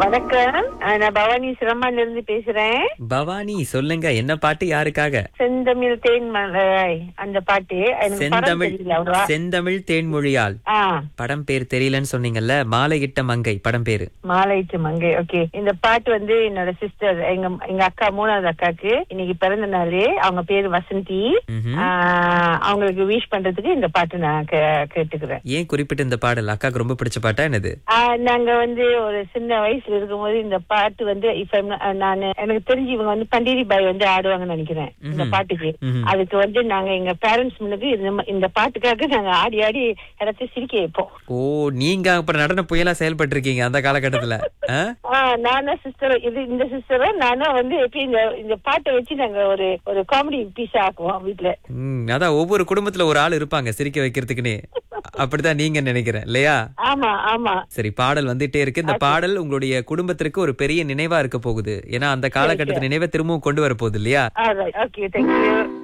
வணக்கம் அஹ் நான் பவானி சிரமால இருந்து பேசுறேன் பவானி சொல்லுங்க என்ன பாட்டு யாருக்காக செந்தமிழ் தேன் மலராய் அந்த பாட்டு எனக்கு படம் செந்தமிழ் தெரியல அவ்வளவா. செந்தமிழ் தேன்மொழியால் ஆ படம் பேர் தெரியலன்னு சொன்னீங்கல்ல மாலையிட்ட மங்கை படம் பேரு மாலையிட்டு மங்கை ஓகே இந்த பாட்டு வந்து என்னோட சிஸ்டர் எங்க எங்க அக்கா மூணாவது அக்காக்கு இன்னைக்கு பிறந்த நாள் அவங்க பேரு வசந்தி ம்ஹும். ஆஹ் அவங்களுக்கு விஷ் பண்றதுக்கு இந்த பாட்டு நான் கே- கேட்டுக்கிறேன் ஏன் குறிப்பிட்ட இந்த பாடல் அக்காக்கு ரொம்ப பிடிச்ச பாட்டா என்னது ஆஹ் நாங்க வந்து ஒரு சின்ன வயசுல இருக்கும்போது இந்த பாட்டு வந்து இப்ப நான் எனக்கு தெரிஞ்சு இவங்க வந்து பண்டிரி பாய் வந்து ஆடுவாங்கன்னு நினைக்கிறேன் இந்த ம்ஹும். பாட்டுக்கு ம்ஹும். அதுக்கு வந்து நாங்க எங்க பேரண்ட்ஸ் முன்னுக்கு இந்த ம- இந்த பாட்டுக்காக நாங்க ஆடி ஆடி எல்லாத்தையும் சிரிக்க வைப்போம் ஓ நீங்க அப்புறம் நடன புயலா செயல்பட்டு இருக்கீங்க அந்த காலகட்டத்துல ஆ? ஆஹ் நானும் சிஸ்டர் இது இந்த சிஸ்டரும் நானும் வந்து எப்படி இந்த இந்த பாட்டை வச்சு நாங்க ஒரு ஒரு காமெடி பீஸ் ஆக்குவோம் வீட்டுல ம், அதான் ஒவ்வொரு குடும்பத்துல ஒரு ஆள் இருப்பாங்க சிரிக்க வைக்கிறதுக்குன்னு அப்படிதான் நீங்க நினைக்கிறேன் இல்லையா ஆமா ஆமா சரி பாடல் வந்துட்டே இருக்கு இந்த பாடல் உங்களுடைய குடும்பத்திற்கு ஒரு பெரிய நினைவா இருக்க போகுது ஏன்னா அந்த காலகட்டத்து நினைவை திரும்பவும் கொண்டு வர போகுது இல்லையா ஓகே தேங்க்யூ